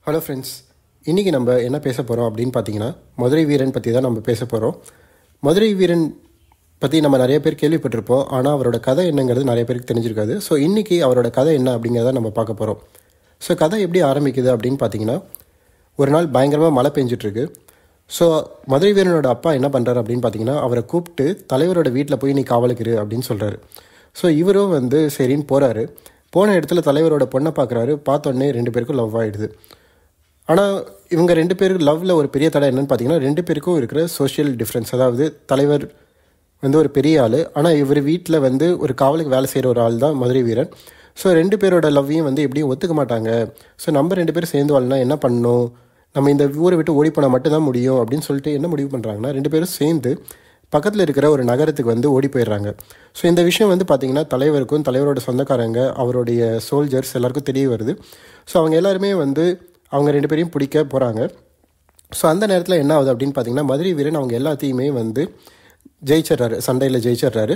hello friends இன்றைக்கி நம்ம என்ன பேச போகிறோம் அப்படின்னு பார்த்தீங்கன்னா மதுரை வீரன் பற்றி தான் நம்ம பேச போகிறோம் மதுரை வீரன் பற்றி நம்ம நிறைய பேர் கேள்விப்பட்டிருப்போம் ஆனால் அவரோட கதை என்னங்கிறது நிறைய பேருக்கு தெரிஞ்சிருக்காது ஸோ இன்றைக்கி அவரோட கதை என்ன அப்படிங்கிறத நம்ம பார்க்க போகிறோம் ஸோ கதை எப்படி ஆரம்பிக்குது அப்படின்னு பார்த்தீங்கன்னா ஒரு நாள் பயங்கரமாக மழை பெஞ்சிட்ருக்கு ஸோ மதுரை வீரனோட அப்பா என்ன பண்ணுறாரு அப்படின்னு பார்த்தீங்கன்னா அவரை கூப்பிட்டு தலைவரோட வீட்டில் போய் நீ காவலுக்கு இரு அப்படின்னு சொல்கிறாரு ஸோ இவரும் வந்து சரின்னு போகிறாரு போன இடத்துல தலைவரோட பொண்ணை பார்க்குறாரு பார்த்தோன்னே ரெண்டு பேருக்கும் லவ் ஆகிடுது ஆனால் இவங்க ரெண்டு பேருக்கு லவ்வில் ஒரு பெரிய தடை என்னன்னு பார்த்தீங்கன்னா ரெண்டு பேருக்கும் இருக்கிற சோஷியல் டிஃப்ரென்ஸ் அதாவது தலைவர் வந்து ஒரு பெரிய ஆள் ஆனால் இவர் வீட்டில் வந்து ஒரு காவலுக்கு வேலை செய்கிற ஒரு ஆள் தான் மதுரை வீரன் ஸோ ரெண்டு பேரோட லவ்வையும் வந்து எப்படியும் ஒத்துக்க மாட்டாங்க ஸோ நம்ம ரெண்டு பேரும் சேர்ந்து வாழனா என்ன பண்ணணும் நம்ம இந்த ஊரை விட்டு ஓடி போனால் மட்டும்தான் முடியும் அப்படின்னு சொல்லிட்டு என்ன முடிவு பண்ணுறாங்கன்னா ரெண்டு பேரும் சேர்ந்து பக்கத்தில் இருக்கிற ஒரு நகரத்துக்கு வந்து ஓடி போயிடுறாங்க ஸோ இந்த விஷயம் வந்து பார்த்திங்கன்னா தலைவருக்கும் தலைவரோட சொந்தக்காரங்க அவருடைய சோல்ஜர்ஸ் எல்லாருக்கும் தெரிய வருது ஸோ அவங்க எல்லாருமே வந்து அவங்க ரெண்டு பேரையும் பிடிக்க போகிறாங்க ஸோ அந்த நேரத்தில் என்ன ஆகுது அப்படின்னு பார்த்தீங்கன்னா மதுரை வீரன் அவங்க எல்லாத்தையுமே வந்து ஜெயிச்சிடுறாரு சண்டையில் ஜெயிச்சிடுறாரு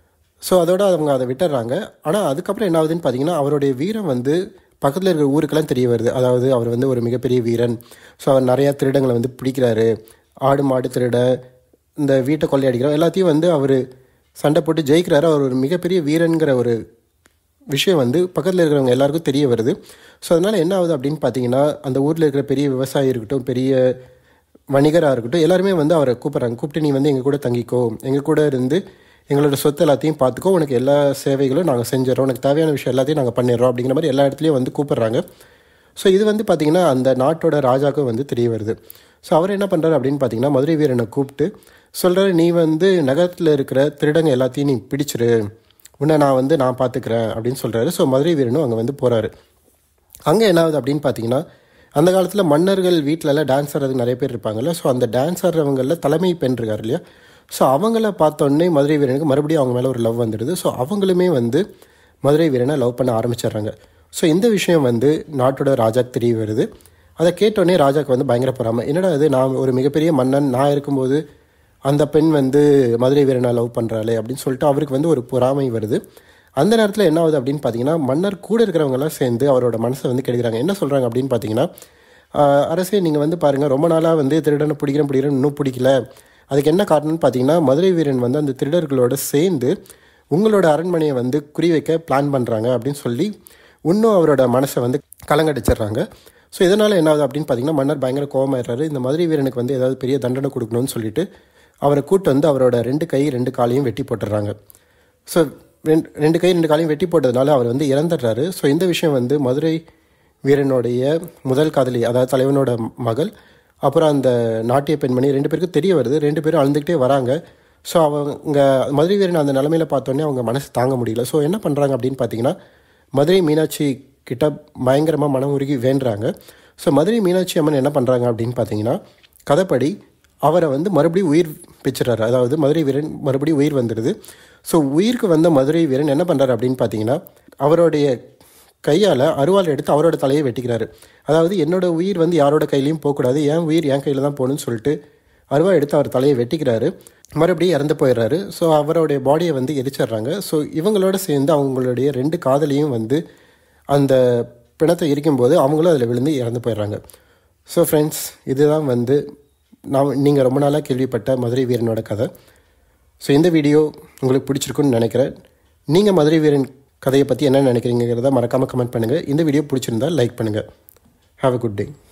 ஸோ அதோட அவங்க அதை விட்டுறாங்க ஆனால் அதுக்கப்புறம் என்ன ஆகுதுன்னு பார்த்தீங்கன்னா அவருடைய வீரம் வந்து பக்கத்தில் இருக்கிற ஊருக்கெல்லாம் தெரிய வருது அதாவது அவர் வந்து ஒரு மிகப்பெரிய வீரன் ஸோ அவர் நிறையா திருடங்களை வந்து பிடிக்கிறாரு ஆடு மாடு திருட இந்த வீட்டை கொள்ளையடிக்கிறோம் எல்லாத்தையும் வந்து அவர் சண்டை போட்டு ஜெயிக்கிறாரு அவர் ஒரு மிகப்பெரிய வீரன்கிற ஒரு விஷயம் வந்து பக்கத்தில் இருக்கிறவங்க எல்லாருக்கும் தெரிய வருது ஸோ அதனால் என்ன ஆகுது அப்படின்னு பார்த்தீங்கன்னா அந்த ஊரில் இருக்கிற பெரிய விவசாயி இருக்கட்டும் பெரிய வணிகராக இருக்கட்டும் எல்லாருமே வந்து அவரை கூப்பிட்றாங்க கூப்பிட்டு நீ வந்து எங்கள் கூட தங்கிக்கோ எங்கள் கூட இருந்து எங்களோட சொத்து எல்லாத்தையும் பார்த்துக்கோ உனக்கு எல்லா சேவைகளும் நாங்கள் செஞ்சிடறோம் உனக்கு தேவையான விஷயம் எல்லாத்தையும் நாங்கள் பண்ணிடுறோம் அப்படிங்கிற மாதிரி எல்லா இடத்துலையும் வந்து கூப்பிட்றாங்க ஸோ இது வந்து பார்த்திங்கன்னா அந்த நாட்டோட ராஜாவுக்கும் வந்து தெரிய வருது ஸோ அவர் என்ன பண்ணுறாரு அப்படின்னு பார்த்தீங்கன்னா மதுரை வீரனை கூப்பிட்டு சொல்கிறாரு நீ வந்து நகரத்தில் இருக்கிற திருடங்க எல்லாத்தையும் நீ பிடிச்சிரு உன்னை நான் வந்து நான் பார்த்துக்கிறேன் அப்படின்னு சொல்கிறாரு ஸோ மதுரை வீரனும் அங்கே வந்து போகிறாரு அங்கே என்ன ஆகுது அப்படின்னு பார்த்தீங்கன்னா அந்த காலத்தில் மன்னர்கள் வீட்டிலலாம் டான்ஸ் ஆடுறதுக்கு நிறைய பேர் இருப்பாங்கல்ல ஸோ அந்த டான்ஸ் ஆடுறவங்களில் தலைமை பெண் இருக்கார் இல்லையா ஸோ அவங்கள பார்த்தோன்னே மதுரை வீரனுக்கு மறுபடியும் அவங்க மேலே ஒரு லவ் வந்துடுது ஸோ அவங்களுமே வந்து மதுரை வீரனை லவ் பண்ண ஆரம்பிச்சிடுறாங்க ஸோ இந்த விஷயம் வந்து நாட்டோட ராஜாக்கு தெரிய வருது அதை கேட்டோடனே ராஜாக்கு வந்து பயங்கர பொறாமை என்னடா இது நான் ஒரு மிகப்பெரிய மன்னன் நான் இருக்கும்போது அந்த பெண் வந்து மதுரை வீரனை லவ் பண்ணுறாளே அப்படின்னு சொல்லிட்டு அவருக்கு வந்து ஒரு பொறாமை வருது அந்த நேரத்தில் என்ன ஆகுது அப்படின்னு பார்த்தீங்கன்னா மன்னர் கூட இருக்கிறவங்கலாம் சேர்ந்து அவரோட மனசை வந்து கெடுக்கிறாங்க என்ன சொல்கிறாங்க அப்படின்னு பார்த்தீங்கன்னா ஆஹ், அரசே நீங்கள் வந்து பாருங்கள் ரொம்ப நாளாக வந்து திருடனை பிடிக்கிறேன் பிடிக்கிறேன் இன்னும் பிடிக்கல அதுக்கு என்ன காரணம்னு பார்த்தீங்கன்னா மதுரை வீரன் வந்து அந்த திருடர்களோட சேர்ந்து உங்களோட அரண்மனையை வந்து குறி வைக்க பிளான் பண்ணுறாங்க அப்படின்னு சொல்லி இன்னும் அவரோட மனசை வந்து கலங்கடிச்சிடுறாங்க ஸோ இதனால் என்ன ஆகுது அப்படின்னு பார்த்தீங்கன்னா மன்னர் பயங்கர கோவமாயிடுறாரு இந்த மதுரை வீரனுக்கு வந்து ஏதாவது பெரிய தண்டனை கொடுக்கணும்னு சொல்லிட்டு அவரை கூட்டு வந்து அவரோட ரெண்டு கை ரெண்டு காலையும் வெட்டி போட்டுடுறாங்க ஸோ ரெண்டு ரெண்டு கை ரெண்டு காலையும் வெட்டி போட்டதுனால அவர் வந்து இறந்துடுறாரு ஸோ இந்த விஷயம் வந்து மதுரை வீரனுடைய முதல் காதலி அதாவது தலைவனோட மகள் அப்புறம் அந்த நாட்டிய பெண்மணி ரெண்டு பேருக்கும் தெரிய வருது ரெண்டு பேரும் அழுந்துக்கிட்டே வராங்க ஸோ அவங்க மதுரை வீரன் அந்த நிலமையில பார்த்தோன்னே அவங்க மனசு தாங்க முடியல ஸோ என்ன பண்ணுறாங்க அப்படின்னு பார்த்தீங்கன்னா மதுரை மீனாட்சி கிட்ட பயங்கரமாக மனம் உருகி வேண்டுறாங்க ஸோ மதுரை மீனாட்சி அம்மன் என்ன பண்ணுறாங்க அப்படின்னு பார்த்தீங்கன்னா கதைப்படி அவரை வந்து மறுபடியும் உயிர் பிச்சுறாரு அதாவது மதுரை வீரன் மறுபடியும் உயிர் வந்துடுது ஸோ உயிருக்கு வந்த மதுரை வீரன் என்ன பண்ணுறாரு அப்படின்னு பார்த்தீங்கன்னா அவருடைய கையால் அருவாள் எடுத்து அவரோட தலையை வெட்டிக்கிறாரு அதாவது என்னோட உயிர் வந்து யாரோட கையிலையும் போகக்கூடாது என் உயிர் என் கையில் தான் போகணும்னு சொல்லிட்டு அருவா எடுத்து அவர் தலையை வெட்டிக்கிறாரு மறுபடியும் இறந்து போயிடுறாரு ஸோ அவருடைய பாடியை வந்து எரிச்சிடுறாங்க ஸோ இவங்களோட சேர்ந்து அவங்களுடைய ரெண்டு காதலையும் வந்து அந்த பிணத்தை எரிக்கும்போது அவங்களும் அதில் விழுந்து இறந்து போயிடுறாங்க ஸோ ஃப்ரெண்ட்ஸ் இதுதான் வந்து நான் நீங்கள் ரொம்ப நாளாக கேள்விப்பட்ட மதுரை வீரனோட கதை ஸோ இந்த வீடியோ உங்களுக்கு பிடிச்சிருக்குன்னு நினைக்கிறேன் நீங்கள் மதுரை வீரன் கதையை பற்றி என்ன நினைக்கிறீங்கிறத மறக்காமல் கமெண்ட் பண்ணுங்கள் இந்த வீடியோ பிடிச்சிருந்தா லைக் பண்ணுங்கள் ஹாவ் அ குட் டே